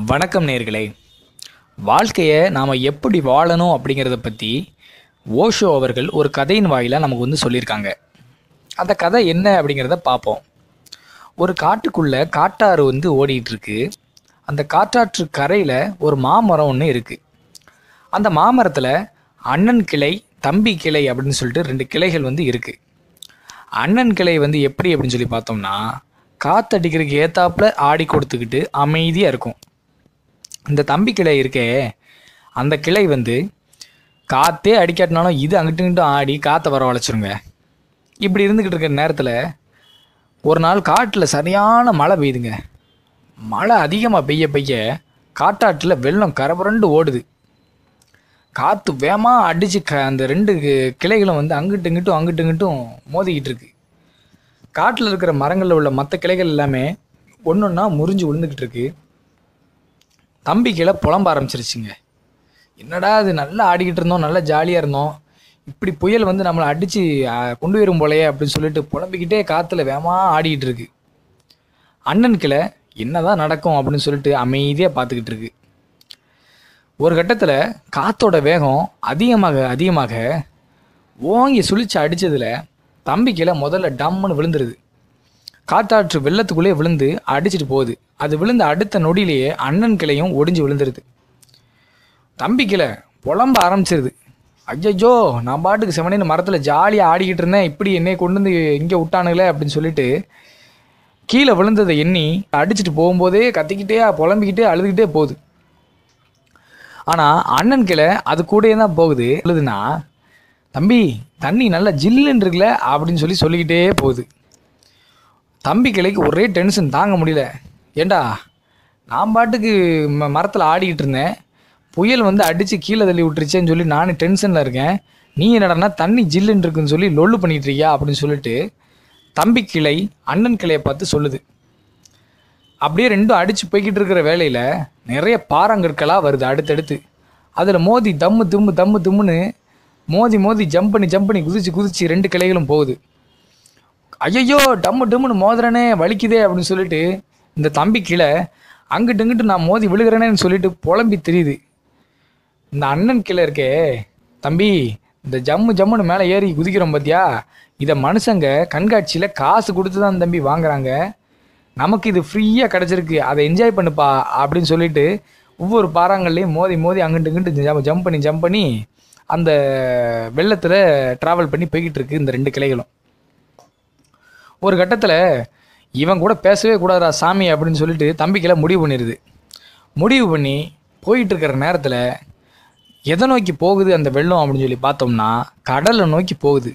வணக்கம் நேர்களே வாழ்க்கையை நாம் எப்படி வாழணும் அப்படிங்கிறத பற்றி ஓஷோ அவர்கள் ஒரு கதையின் வாயிலாக நமக்கு வந்து சொல்லியிருக்காங்க அந்த கதை என்ன அப்படிங்கிறத பார்ப்போம் ஒரு காட்டுக்குள்ளே காட்டாறு வந்து ஓடிட்டு இருக்கு அந்த காட்டாற்று கரையில் ஒரு மாமரம் ஒன்று இருக்குது அந்த மாமரத்தில் அண்ணன் கிளை தம்பி கிளை அப்படின்னு சொல்லிட்டு ரெண்டு கிளைகள் வந்து இருக்குது அண்ணன் கிளை வந்து எப்படி அப்படின்னு சொல்லி பார்த்தோம்னா காத்தடிக்கிறதுக்கு ஏத்தாப்புல ஆடி கொடுத்துக்கிட்டு அமைதியாக இருக்கும் இந்த தம்பி கிளை இருக்கே அந்த கிளை வந்து காற்றே அடிக்காட்டினாலும் இது அங்கிட்டு இங்கிட்டும் ஆடி காற்றை வரவழைச்சிருங்க இப்படி இருந்துக்கிட்டு இருக்கிற நேரத்தில் ஒரு நாள் காட்டில் சரியான மழை பெய்யுதுங்க மழை அதிகமாக பெய்ய பெய்ய காட்டாற்றில் வெள்ளம் கரபுரண்டு ஓடுது காற்று வேகமாக அடித்து க அந்த ரெண்டு கி- கிளைகளும் வந்து அங்கிட்டு இங்கிட்டும் அங்கிட்டு இங்கிட்டும் மோதிக்கிட்டு இருக்கு காட்டில் இருக்கிற மரங்களில் உள்ள மற்ற கிளைகள் எல்லாமே ஒன்று ஒன்றா முறிஞ்சு விழுந்துக்கிட்டு இருக்கு தம்பி கீழே புலம்ப ஆரம்பிச்சிருச்சுங்க என்னடா இது நல்லா ஆடிக்கிட்டு இருந்தோம் நல்லா ஜாலியாக இருந்தோம் இப்படி புயல் வந்து நம்மளை அடித்து கொண்டு வரும் போலையே அப்படின்னு சொல்லிட்டு புலம்பிக்கிட்டே காற்றுல வேகமாக ஆடிக்கிட்டு இருக்கு அண்ணன் கிளை என்னதான் நடக்கும் அப்படின்னு சொல்லிட்டு அமைதியாக பார்த்துக்கிட்டு இருக்கு ஒரு கட்டத்தில் காத்தோட வேகம் அதிகமாக அதிகமாக ஓங்கி சுழிச்சு அடிச்சதுல தம்பி கீழே முதல்ல டம்முன்னு விழுந்துருது காத்தாற்று வெள்ளத்துக்குள்ளே விழுந்து அடிச்சிட்டு போகுது அது விழுந்த அடுத்த நொடியிலேயே அண்ணன் கிளையும் ஒடிஞ்சு விழுந்துருது தம்பி கிளை புலம்ப ஆரம்பிச்சிருது ஐயோ நான் பாட்டுக்கு செவனேன்னு மரத்தில் ஜாலியாக ஆடிக்கிட்டு இருந்தேன் இப்படி என்னை கொண்டு வந்து இங்கே விட்டானுங்களே அப்படின்னு சொல்லிட்டு கீழே விழுந்ததை எண்ணி அடிச்சிட்டு போகும்போதே கத்திக்கிட்டே புலம்பிக்கிட்டே அழுதுகிட்டே போகுது ஆனால் அண்ணன் கிளை அது கூடயே தான் போகுது எழுதுனா தம்பி தண்ணி நல்லா ஜில்லுன்னு இருக்குல்ல அப்படின்னு சொல்லி சொல்லிக்கிட்டே போகுது தம்பி கிளைக்கு ஒரே டென்ஷன் தாங்க முடியல ஏண்டா நான் பாட்டுக்கு ம மரத்தில் ஆடிக்கிட்டு இருந்தேன் புயல் வந்து அடித்து கீழே தள்ளி விட்டுருச்சேன்னு சொல்லி நானும் டென்ஷனில் இருக்கேன் நீ என்னடான்னா தண்ணி ஜில்லுன்னு இருக்குன்னு சொல்லி லொல்லு பண்ணிட்டு இருக்கியா அப்படின்னு சொல்லிட்டு தம்பி கிளை அண்ணன் கிளையை பார்த்து சொல்லுது அப்படியே ரெண்டும் அடித்து போய்கிட்டு இருக்கிற வேலையில் நிறைய பாறாங்கற்களாக வருது அடுத்தடுத்து அதில் மோதி தம்மு தும்மு தம்மு தும்முன்னு மோதி மோதி ஜம்ப் பண்ணி ஜம்ப் பண்ணி குதிச்சு குதிச்சு ரெண்டு கிளைகளும் போகுது ஐயையோ டம்மு டம்முன்னு மோதுறனே வலிக்குதே அப்படின்னு சொல்லிட்டு இந்த தம்பி கீழே அங்கிட்டு இங்கிட்டு நான் மோதி விழுகிறேனேன்னு சொல்லிட்டு புலம்பி தெரியுது இந்த அண்ணன் கீழே இருக்கே தம்பி இந்த ஜம்மு ஜம்முன்னு மேலே ஏறி குதிக்கிறோம் பார்த்தியா இதை மனுஷங்க கண்காட்சியில் காசு கொடுத்து தான் தம்பி வாங்குறாங்க நமக்கு இது ஃப்ரீயாக கிடச்சிருக்கு அதை என்ஜாய் பண்ணுப்பா அப்படின்னு சொல்லிட்டு ஒவ்வொரு பாறாங்கள்லையும் மோதி மோதி அங்கிட்டு இங்கிட்டு ஜம் ஜம்ப் பண்ணி ஜம்ப் பண்ணி அந்த வெள்ளத்தில் ட்ராவல் பண்ணி போய்கிட்டு இருக்கு இந்த ரெண்டு கிளைகளும் ஒரு கட்டத்தில் இவன் கூட பேசவே கூடாதா சாமி அப்படின்னு சொல்லிட்டு தம்பிக்கெல்லாம் முடிவு பண்ணிடுது முடிவு பண்ணி போயிட்டு இருக்கிற நேரத்தில் எதை நோக்கி போகுது அந்த வெள்ளம் அப்படின்னு சொல்லி பார்த்தோம்னா கடலை நோக்கி போகுது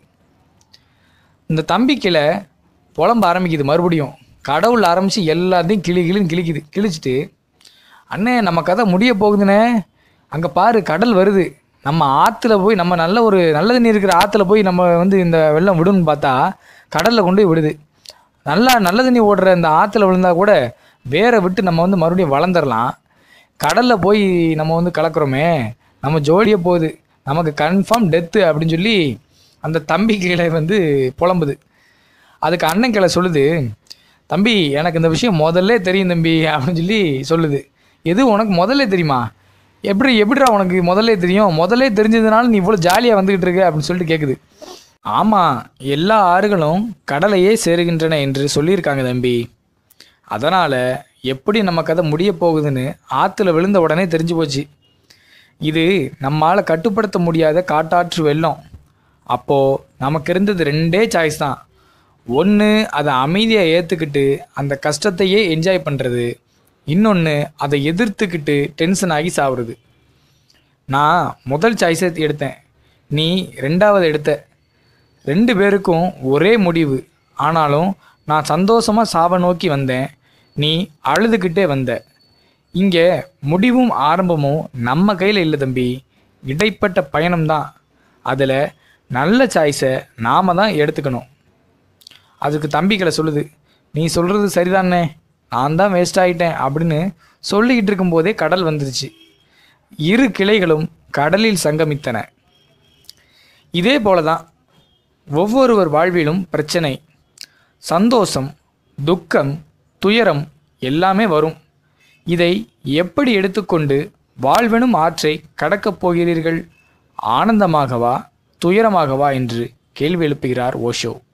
இந்த தம்பிக்கில் புலம்ப ஆரம்பிக்குது மறுபடியும் கடவுள் ஆரம்பித்து எல்லாத்தையும் கிளி கிளின்னு கிழிக்குது கிழிச்சிட்டு அண்ணே நம்ம கதை முடிய போகுதுண்ணே அங்கே பாரு கடல் வருது நம்ம ஆற்றுல போய் நம்ம நல்ல ஒரு நல்ல தண்ணி இருக்கிற ஆற்றுல போய் நம்ம வந்து இந்த வெள்ளம் விடுன்னு பார்த்தா கடலில் கொண்டு போய் விடுது நல்லா நல்ல தண்ணி ஓடுற இந்த ஆற்றுல விழுந்தா கூட வேரை விட்டு நம்ம வந்து மறுபடியும் வளர்ந்துடலாம் கடலில் போய் நம்ம வந்து கலக்குறோமே நம்ம ஜோடியே போகுது நமக்கு கன்ஃபார்ம் டெத்து அப்படின்னு சொல்லி அந்த தம்பி கீழே வந்து புலம்புது அதுக்கு அண்ணன் கிளை சொல்லுது தம்பி எனக்கு இந்த விஷயம் முதல்ல தெரியும் தம்பி அப்படின்னு சொல்லி சொல்லுது எது உனக்கு முதல்ல தெரியுமா எப்படி எப்படிடா உனக்கு முதல்ல தெரியும் முதல்ல தெரிஞ்சதுனால நீ இவ்வளோ ஜாலியாக வந்துக்கிட்டு இருக்க அப்படின்னு சொல்லிட்டு கேட்குது ஆமாம் எல்லா ஆறுகளும் கடலையே சேருகின்றன என்று சொல்லியிருக்காங்க தம்பி அதனால் எப்படி நம்ம கதை முடிய போகுதுன்னு ஆற்றுல விழுந்த உடனே தெரிஞ்சு போச்சு இது நம்மால் கட்டுப்படுத்த முடியாத காட்டாற்று வெள்ளம் அப்போது நமக்கு இருந்தது ரெண்டே சாய்ஸ் தான் ஒன்று அதை அமைதியாக ஏற்றுக்கிட்டு அந்த கஷ்டத்தையே என்ஜாய் பண்ணுறது இன்னொன்று அதை எதிர்த்துக்கிட்டு டென்ஷன் ஆகி சாவுறது நான் முதல் சாய்ஸை எடுத்தேன் நீ ரெண்டாவது எடுத்த ரெண்டு பேருக்கும் ஒரே முடிவு ஆனாலும் நான் சந்தோஷமாக சாவை நோக்கி வந்தேன் நீ அழுதுகிட்டே வந்த இங்கே முடிவும் ஆரம்பமும் நம்ம கையில் இல்லை தம்பி இடைப்பட்ட பயணம்தான் அதில் நல்ல சாய்ஸை நாம தான் எடுத்துக்கணும் அதுக்கு தம்பிகளை சொல்லுது நீ சொல்கிறது சரிதானே நான் தான் வேஸ்ட் ஆகிட்டேன் அப்படின்னு சொல்லிக்கிட்டு இருக்கும்போதே கடல் வந்துருச்சு இரு கிளைகளும் கடலில் சங்கமித்தன இதே போல தான் ஒவ்வொருவர் வாழ்விலும் பிரச்சனை சந்தோஷம் துக்கம் துயரம் எல்லாமே வரும் இதை எப்படி எடுத்துக்கொண்டு வாழ்வெனும் ஆற்றை கடக்கப் போகிறீர்கள் ஆனந்தமாகவா துயரமாகவா என்று கேள்வி எழுப்புகிறார் ஓஷோ